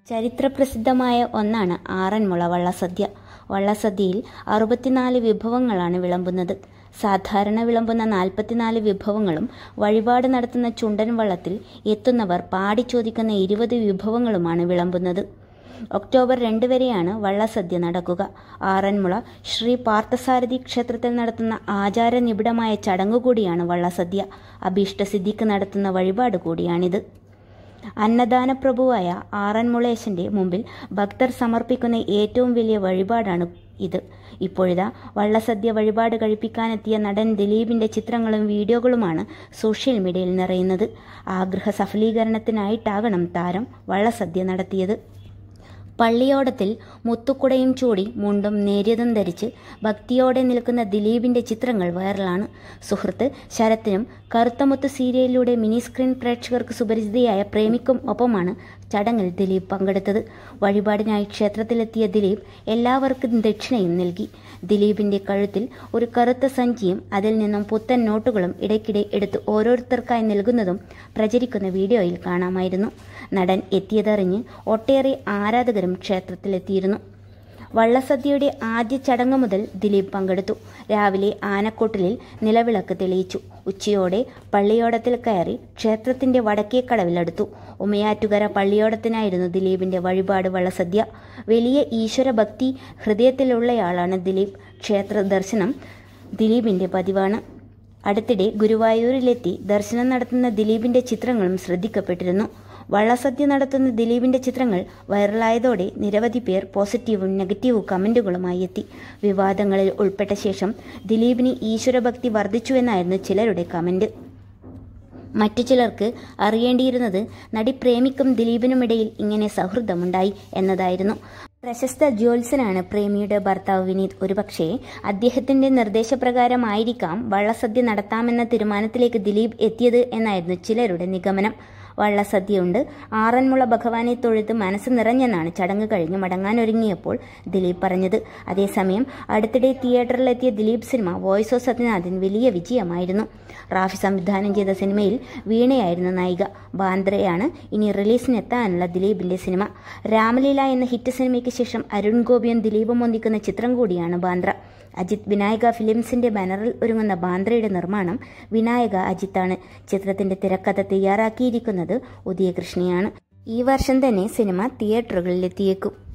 ചരിത്രപ്രസിദ്ധമായ ഒന്നാണ് ആറന്മുള വള്ളസദ്യ വള്ളസദ്യയിൽ അറുപത്തിനാല് വിഭവങ്ങളാണ് വിളമ്പുന്നത് സാധാരണ വിളമ്പുന്ന നാൽപ്പത്തിനാല് വിഭവങ്ങളും വഴിപാട് നടത്തുന്ന ചുണ്ടൻ വള്ളത്തിൽ എത്തുന്നവർ പാടി ചോദിക്കുന്ന ഇരുപത് വിഭവങ്ങളുമാണ് വിളമ്പുന്നത് ഒക്ടോബർ രണ്ട് വരെയാണ് വള്ളസദ്യ നടക്കുക ആറന്മുള ശ്രീ പാർത്ഥസാരഥി ക്ഷേത്രത്തിൽ നടത്തുന്ന ആചാര നിബിഡമായ ചടങ്ങ് കൂടിയാണ് വള്ളസദ്യ അഭീഷ്ടസിദ്ധിക്ക് നടത്തുന്ന വഴിപാട് കൂടിയാണിത് അന്നദാന പ്രഭുവായ ആറന്മുളേശന്റെ മുമ്പിൽ ഭക്തർ സമർപ്പിക്കുന്ന ഏറ്റവും വലിയ വഴിപാടാണ് ഇത് ഇപ്പോഴിതാ വള്ളസദ്യ വഴിപാട് കഴിപ്പിക്കാനെത്തിയ നടൻ ദിലീപിന്റെ ചിത്രങ്ങളും വീഡിയോകളുമാണ് സോഷ്യൽ മീഡിയയിൽ നിറയുന്നത് ആഗ്രഹ സഫലീകരണത്തിനായിട്ടാകണം താരം വള്ളസദ്യ നടത്തിയത് പള്ളിയോടത്തിൽ മുത്തുക്കുടയും ചൂടി മുണ്ടും നേരിയതും ധരിച്ച് ഭക്തിയോടെ നിൽക്കുന്ന ദിലീപിന്റെ ചിത്രങ്ങൾ വൈറലാണ് സുഹൃത്ത് ശരത്തിനും കറുത്തമുത്ത് സീരിയലിലൂടെ മിനി സ്ക്രീൻ പ്രേക്ഷകർക്ക് സുപരിചിതയായ പ്രേമിക്കും ഒപ്പമാണ് ചടങ്ങിൽ ദിലീപ് പങ്കെടുത്തത് വഴിപാടിനായി ക്ഷേത്രത്തിലെത്തിയ ദിലീപ് എല്ലാവർക്കും ദക്ഷിണയും നൽകി ദിലീപിന്റെ കഴുത്തിൽ ഒരു കറുത്ത സഞ്ചിയും അതിൽ നിന്നും പുത്തൻ നോട്ടുകളും ഇടയ്ക്കിടെ എടുത്ത് ഓരോരുത്തർക്കായി നൽകുന്നതും പ്രചരിക്കുന്ന വീഡിയോയിൽ കാണാമായിരുന്നു നടൻ എത്തിയതറിഞ്ഞ് ഒട്ടേറെ ആരാധകരും ക്ഷേത്രത്തിലെത്തിയിരുന്നു വള്ളസദ്യയുടെ ആദ്യ ചടങ്ങ് മുതൽ ദിലീപ് പങ്കെടുത്തു രാവിലെ ആനക്കൊട്ടിലിൽ നിലവിളക്ക് തെളിയിച്ചു ഉച്ചയോടെ പള്ളിയോടത്തിൽ കയറി ക്ഷേത്രത്തിന്റെ വടക്കേക്കടവിലെടുത്തു ഉമയാറ്റുകര പള്ളിയോടത്തിനായിരുന്നു ദിലീപിന്റെ വഴിപാട് വള്ളസദ്യ വലിയ ഈശ്വരഭക്തി ഹൃദയത്തിലുള്ളയാളാണ് ദിലീപ് ക്ഷേത്ര ദർശനം ദിലീപിന്റെ പതിവാണ് അടുത്തിടെ ഗുരുവായൂരിലെത്തി ദർശനം നടത്തുന്ന ദിലീപിന്റെ ചിത്രങ്ങളും ശ്രദ്ധിക്കപ്പെട്ടിരുന്നു വള്ളസദ്യ നടത്തുന്ന ദിലീപിന്റെ ചിത്രങ്ങൾ വൈറലായതോടെ നിരവധി പേർ പോസിറ്റീവും നെഗറ്റീവും കമന്റുകളുമായി എത്തി വിവാദങ്ങളിൽ ഉൾപ്പെട്ട ശേഷം ദിലീപിന് ഈശ്വരഭക്തി വർദ്ധിച്ചുവെന്നായിരുന്നു ചിലരുടെ കമന്റ് മറ്റു ചിലർക്ക് അറിയേണ്ടിയിരുന്നത് നടി പ്രേമിക്കും ദിലീപിനുമിടയിൽ ഇങ്ങനെ സൗഹൃദമുണ്ടായി എന്നതായിരുന്നു പ്രശസ്ത ജ്യോത്സനാണ് പ്രേമിയുടെ ഭർത്താവ് വിനീത് ഒരുപക്ഷേ അദ്ദേഹത്തിന്റെ നിർദ്ദേശപ്രകാരമായിരിക്കാം വള്ളസദ്യ നടത്താമെന്ന തീരുമാനത്തിലേക്ക് ദിലീപ് എത്തിയത് എന്നായിരുന്നു ചിലരുടെ നിഗമനം വള്ളസദ്യയുണ്ട് ആറന്മുള ഭഗവാനെ തൊഴുത് മനസ്സ് നിറഞ്ഞെന്നാണ് ചടങ്ങ് കഴിഞ്ഞ് മടങ്ങാനൊരുങ്ങിയപ്പോൾ ദിലീപ് പറഞ്ഞത് അതേസമയം അടുത്തിടെ തിയേറ്ററിലെത്തിയ Dileep cinema voice of Sathyanathan വലിയ വിജയമായിരുന്നു റാഫി സംവിധാനം ചെയ്ത സിനിമയിൽ വീണയായിരുന്നു നായിക ബാന്ദ്രയാണ് ഇനി റിലീസിനെത്താനുള്ള ദിലീപിന്റെ സിനിമ രാമലീല എന്ന ഹിറ്റ് സിനിമയ്ക്ക് ശേഷം അരുൺ ഗോപിയും ദിലീപും ഒന്നിക്കുന്ന ചിത്രം കൂടിയാണ് ബാന്ദ്ര അജിത് വിനായക ഫിലിംസിന്റെ ബാനറിൽ ഒരുങ്ങുന്ന ബാന്ദ്രയുടെ നിർമ്മാണം വിനായക അജിത്താണ് ചിത്രത്തിന്റെ തിരക്കഥ തയ്യാറാക്കിയിരിക്കുന്നത് ഉദയകൃഷ്ണയാണ് ഈ വർഷം തന്നെ സിനിമ തിയേറ്ററുകളിലെത്തിയേക്കും